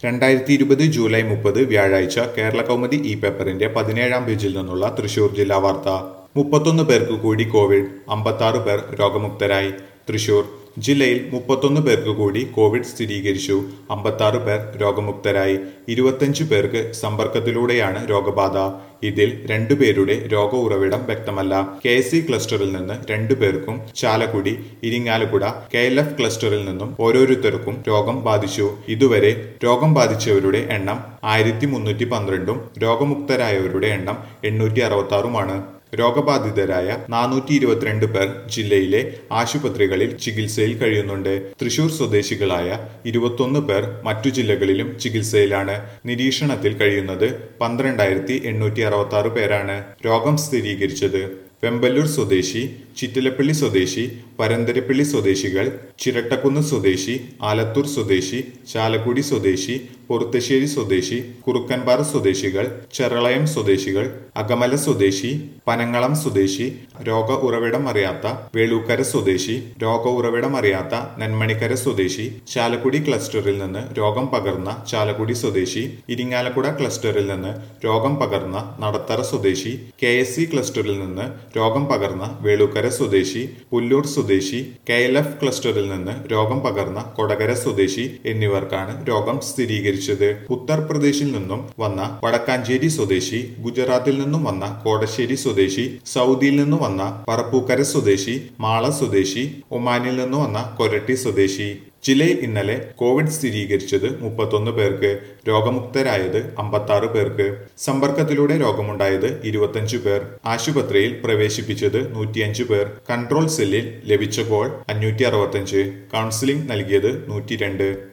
രണ്ടായിരത്തി ഇരുപത് ജൂലൈ മുപ്പത് വ്യാഴാഴ്ച കേരള കൗമുദി ഇ പേപ്പറിന്റെ പതിനേഴാം പേജിൽ നിന്നുള്ള തൃശൂർ ജില്ലാ വാർത്ത മുപ്പത്തൊന്ന് പേർക്ക് കൂടി കോവിഡ് അമ്പത്താറ് പേർ രോഗമുക്തരായി തൃശൂർ ജില്ലയിൽ മുപ്പത്തൊന്ന് പേർക്ക് കൂടി കോവിഡ് സ്ഥിരീകരിച്ചു അമ്പത്താറ് പേർ രോഗമുക്തരായി ഇരുപത്തഞ്ച് പേർക്ക് സമ്പർക്കത്തിലൂടെയാണ് രോഗബാധ ഇതിൽ രണ്ടു പേരുടെ രോഗ ഉറവിടം വ്യക്തമല്ല കെ എസ് സി ക്ലസ്റ്ററിൽ നിന്ന് രണ്ടു പേർക്കും Chalakudy Irinjalakuda K L F ക്ലസ്റ്ററിൽ നിന്നും ഓരോരുത്തർക്കും രോഗം ബാധിച്ചു ഇതുവരെ രോഗം ബാധിച്ചവരുടെ എണ്ണം ആയിരത്തി മുന്നൂറ്റി പന്ത്രണ്ടും രോഗമുക്തരായവരുടെ എണ്ണം എണ്ണൂറ്റി അറുപത്തി ആറുമാണ് രോഗബാധിതരായ നാനൂറ്റി ഇരുപത്തിരണ്ട് പേർ ജില്ലയിലെ ആശുപത്രികളിൽ ചികിത്സയിൽ കഴിയുന്നുണ്ട് തൃശൂർ സ്വദേശികളായ ഇരുപത്തൊന്ന് പേർ മറ്റു ജില്ലകളിലും ചികിത്സയിലാണ് നിരീക്ഷണത്തിൽ കഴിയുന്നത് പന്ത്രണ്ടായിരത്തി എണ്ണൂറ്റി അറുപത്തി ആറ് പേരാണ് രോഗം സ്ഥിരീകരിച്ചത് വെമ്പല്ലൂർ സ്വദേശി ചിറ്റിലപ്പള്ളി സ്വദേശി പരന്തരപ്പള്ളി സ്വദേശികൾ ചിരട്ടക്കുന്ന് സ്വദേശി ആലത്തൂർ സ്വദേശി ചാലക്കുടി സ്വദേശി പൊറുത്തശ്ശേരി സ്വദേശി കുറുക്കൻപാറ സ്വദേശികൾ ചെറളയം സ്വദേശികൾ അകമല സ്വദേശി പനങ്ങളം സ്വദേശി രോഗ ഉറവിടം അറിയാത്ത വേളൂക്കര സ്വദേശി രോഗ ഉറവിടം അറിയാത്ത നെന്മണിക്കര സ്വദേശി ചാലക്കുടി ക്ലസ്റ്ററിൽ നിന്ന് രോഗം പകർന്ന ചാലക്കുടി സ്വദേശി ഇരിങ്ങാലക്കുട ക്ലസ്റ്ററിൽ നിന്ന് രോഗം പകർന്ന നടത്തറ സ്വദേശി കെ എസ് സി ക്ലസ്റ്ററിൽ നിന്ന് രോഗം പകർന്ന വേളൂക്കര സ്വദേശി പുല്ലൂർ സ്വദേശി കെ എൽ എഫ് ക്ലസ്റ്ററിൽ നിന്ന് രോഗം പകർന്ന കൊടകര സ്വദേശി എന്നിവർക്കാണ് രോഗം സ്ഥിരീകരിച്ചത് ഉത്തർപ്രദേശിൽ നിന്നും വന്ന വടക്കാഞ്ചേരി സ്വദേശി ഗുജറാത്തിൽ നിന്നും വന്ന കോടശ്ശേരി സ്വദേശി സൗദിയിൽ നിന്നും വന്ന പറപ്പൂക്കര സ്വദേശി മാള സ്വദേശി ഒമാനിൽ നിന്നും വന്ന കൊരട്ടി സ്വദേശി ജില്ലയിൽ ഇന്നലെ കോവിഡ് സ്ഥിരീകരിച്ചത് മുപ്പത്തൊന്ന് പേർക്ക് രോഗമുക്തരായത് അമ്പത്താറ് പേർക്ക് സമ്പർക്കത്തിലൂടെ രോഗമുണ്ടായത് ഇരുപത്തഞ്ചു പേർ ആശുപത്രിയിൽ പ്രവേശിപ്പിച്ചത് നൂറ്റിയഞ്ച് പേർ കൺട്രോൾ സെല്ലിൽ ലഭിച്ച കോൾ അഞ്ഞൂറ്റി അറുപത്തഞ്ച് കൗൺസിലിംഗ് നൽകിയത് നൂറ്റി രണ്ട്